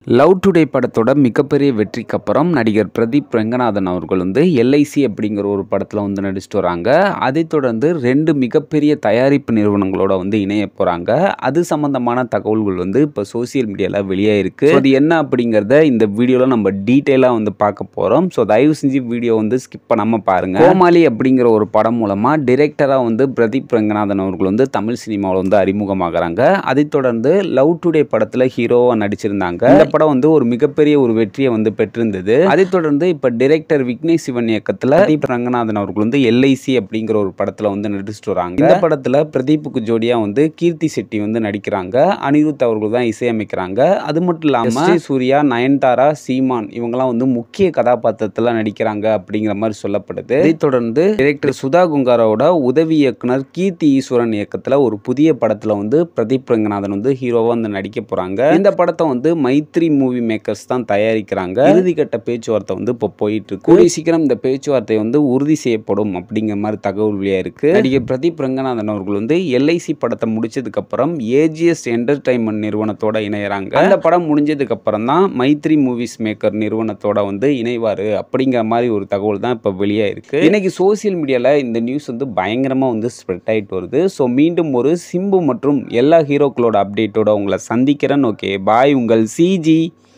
love today படத்தோட மிகப்பெரிய வெற்றிக்கு அப்புறம் நடிகர் பிரதீப் ரங்கநாதன் அவர்கள் வந்து எல்ஐசி அப்படிங்கிற ஒரு படத்தில் வந்து நடிச்சிட்டு வராங்க அதைத் தொடர்ந்து ரெண்டு மிகப்பெரிய தயாரிப்பு நிறுவனங்களோட வந்து இணைய போகிறாங்க அது சம்மந்தமான தகவல்கள் வந்து இப்போ சோசியல் மீடியாவில் வெளியாயிருக்கு So, அது என்ன அப்படிங்கிறத இந்த வீடியோவில் நம்ம டீட்டெயிலாக வந்து பார்க்க போகிறோம் ஸோ தயவு செஞ்சு வீடியோ வந்து ஸ்கிப் பண்ணாமல் பாருங்க கோமாளி அப்படிங்கிற ஒரு படம் மூலமாக டிரெக்டராக வந்து பிரதீப் ரங்கநாதன் அவர்கள் வந்து தமிழ் சினிமாவில் வந்து அறிமுகமாகறாங்க அதைத் தொடர்ந்து லவ் டுடே படத்தில் ஹீரோவாக நடிச்சிருந்தாங்க இந்த படம் வந்து ஒரு மிகப்பெரிய ஒரு வெற்றியை வந்து பெற்றிருந்தது அதைத் தொடர்ந்து இப்போ டிரெக்டர் விக்னேஷ் சிவன் இயக்கத்தில் பிரதீப் ரங்கநாதன் அவர்கள் வந்து எல்ஐசி அப்படிங்கிற ஒரு படத்தில் வந்து நடிச்சிட்டு வராங்க இந்த படத்தில் பிரதீப்புக்கு ஜோடியாக வந்து கீர்த்தி செட்டி வந்து நடிக்கிறாங்க அனிருத் அவர்கள் தான் இசையமைக்கிறாங்க அது மட்டும் இல்லாமல் சூர்யா நயன்தாரா சீமான் இவங்கெல்லாம் வந்து முக்கிய கதாபாத்திரத்தில் நடிக்கிறாங்க அப்படிங்கிற மாதிரி சொல்லப்படுது இதைத் தொடர்ந்து டிரெக்டர் சுதா குங்காராவோட உதவி இயக்குனர் கீர்த்தி ஈஸ்வரன் இயக்கத்தில் ஒரு புதிய படத்தில் வந்து பிரதீப் ரங்கநாதன் வந்து ஹீரோவாக வந்து நடிக்க போகிறாங்க இந்த படத்தை வந்து மைத்ரி மூவி மேக்கர்ஸ் தான் தயாரிக்கிறாங்க இறுதிக்கட்ட பேச்சுவார்த்தை வந்து இப்போ போயிட்டு இருக்கு கூடிய சீக்கிரம் இந்த பேச்சுவார்த்தை வந்து உறுதி செய்யப்படும் அப்படிங்கிற மாதிரி தகவல் வெளியா இருக்கு நடிகர் பிரதீப் ரங்கநாதன் அவர்கள் வந்து எல்ஐசி படத்தை முடிச்சதுக்கு அப்புறம் ஏஜிஎஸ் என்டர்டைன்மெண்ட் நிறுவனத்தோட இணையறாங்க அந்த படம் முடிஞ்சதுக்கு அப்புறம் தான் மைத்ரி மூவிஸ் மேக்கர் நிறுவனத்தோட வந்து இணைவாரு அப்படிங்கிற மாதிரி ஒரு தகவல் தான் இப்போ வெளியே இருக்கு இன்னைக்கு சோசியல் மீடியால இந்த நியூஸ் வந்து பயங்கரமா வந்து ஸ்ப்ரெட் ஆயிட்டு வருது ஸோ மீண்டும் ஒரு சிம்பு மற்றும் எல்லா ஹீரோக்களோட அப்டேட்டோட உங்களை சந்திக்கிறேன் ஓகே பாய் உங்கள் சிஜி